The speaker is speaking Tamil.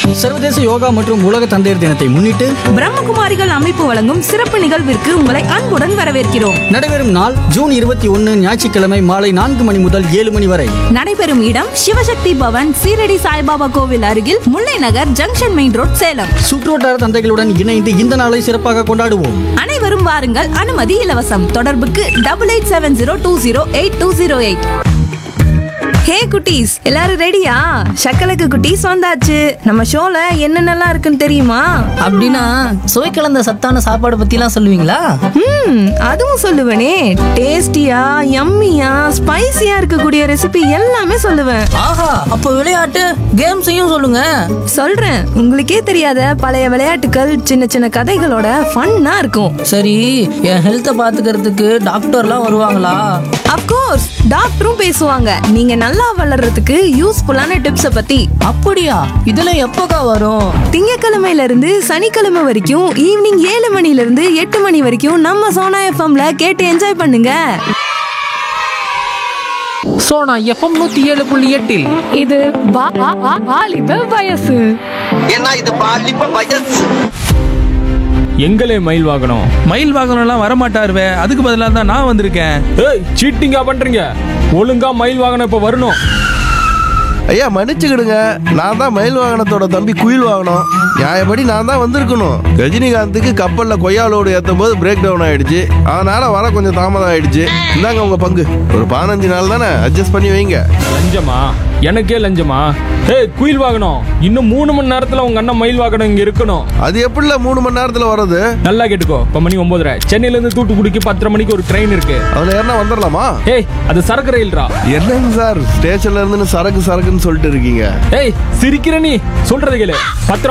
சர்வதேச யோகா மற்றும் உலக தந்தையர் தினத்தை முன்னிட்டு பிரம்மகுமாரிகள் அமைப்பு வழங்கும் சிறப்பு நிகழ்விற்கு உங்களை அன்புடன் வரவேற்கிறோம் நடைபெறும் நாள் ஜூன் இருபத்தி ஒன்று ஞாயிற்றுக்கிழமை மாலை நான்கு மணி முதல் ஏழு மணி வரை நடைபெறும் இடம் சிவசக்தி பவன் சீரடி சாய்பாபா கோவில் அருகில் Mullai Nagar junction main road Salem சுற்றுவட்டார தந்தைகளுடன் இணைந்து இந்த நாளை சிறப்பாக கொண்டாடுவோம் அனைவரும் வாருங்கள் அனுமதி இலவசம் தொடர்புக்கு double eight seven zero two zero eight two zero eight hey குட்டீஸ் எல்லாரும் ரெடியா சக்கலக்கு குட்டீஸ் வந்தாச்சு நம்ம ஷோல என்னென்னலாம் இருக்குன்னு தெரியுமா அப்படின்னா சுவை கலந்த சத்தான சாப்பாடு பத்திலாம் சொல்லுவீங்களா ம் அதுவும் சொல்லுவேனே டேஸ்டியா யம்மியா ஸ்பைசியா இருக்கக்கூடிய ரெசிபி எல்லாமே சொல்லுவேன் ஆஹா அப்ப விளையாட்டு கேம்ஸையும் சொல்லுங்க சொல்றேன் உங்களுக்கே தெரியாத பழைய விளையாட்டுகள் சின்ன சின்ன கதைகளோட ஃபன்னா இருக்கும் சரி என் ஹெல்த்தை பாத்துக்கிறதுக்கு டாக்டர்லாம் வருவாங்களா அப்கோர்ஸ் டாக்டரும் பேசுவாங்க நீங்க நல்லா வளர்றதுக்கு யூஸ்ஃபுல்லான டிப்ஸ பத்தி அப்படியா இதெல்லாம் எப்போக்கா வரும் திங்கக்கிழமையில இருந்து சனிக்கிழமை வரைக்கும் ஈவினிங் ஏழு மணில இருந்து எட்டு மணி வரைக்கும் நம்ம சோனா எஃப்எம்ல கேட்டு என்ஜாய் பண்ணுங்க சோனா எஃப்எம் நூத்தி ஏழு புள்ளி எட்டில் இது வா- வா- வா- வாலிப வயசு ஏன்னா இது பாலிப்ப வயசு எங்களே மயில் வாகனம் மயில் வாகனம்லாம் வரமாட்டாருவே அதுக்கு பதிலாக தான் நான் வந்திருக்கேன் ஏய் சீட்டிங்கா பண்றீங்க ஒழுங்கா மயில் வாகனம் இப்ப வரணும் ஐயா மன்னிச்சுக்கிடுங்க நான் தான் மயில் வாகனத்தோட தம்பி குயில் வாகனம் நியாயப்படி நான் தான் வந்திருக்கணும் ரஜினிகாந்துக்கு கப்பல்ல கொய்யாலோடு ஏற்றும் போது பிரேக் டவுன் ஆயிடுச்சு அதனால வர கொஞ்சம் தாமதம் ஆயிடுச்சு இந்தாங்க உங்க பங்கு ஒரு பதினஞ்சு நாள் தானே அட்ஜஸ்ட் பண்ணி வைங்க லஞ்சமா எனக்கே லஞ்சமா ஏய் குயில் வாகனம் இன்னும் மூணு மணி நேரத்துல உங்க அண்ணன் மயில் வாகனம் இங்க இருக்கணும் அது எப்படில மூணு மணி நேரத்துல வர்றது நல்லா கேட்டுக்கோ இப்ப மணி ஒன்பதுரை சென்னையில இருந்து தூத்துக்குடிக்கு பத்தரை மணிக்கு ஒரு ட்ரெயின் இருக்கு அதுல ஏறினா வந்துடலாமா ஏய் அது சரக்கு ரயில்ரா என்னங்க சார் ஸ்டேஷன்ல இருந்து சரக்கு சரக்குன்னு சொல்லிட்டு இருக்கீங்க ஏய் சிரிக்கிற நீ சொல்றது கேளு பத்திரம்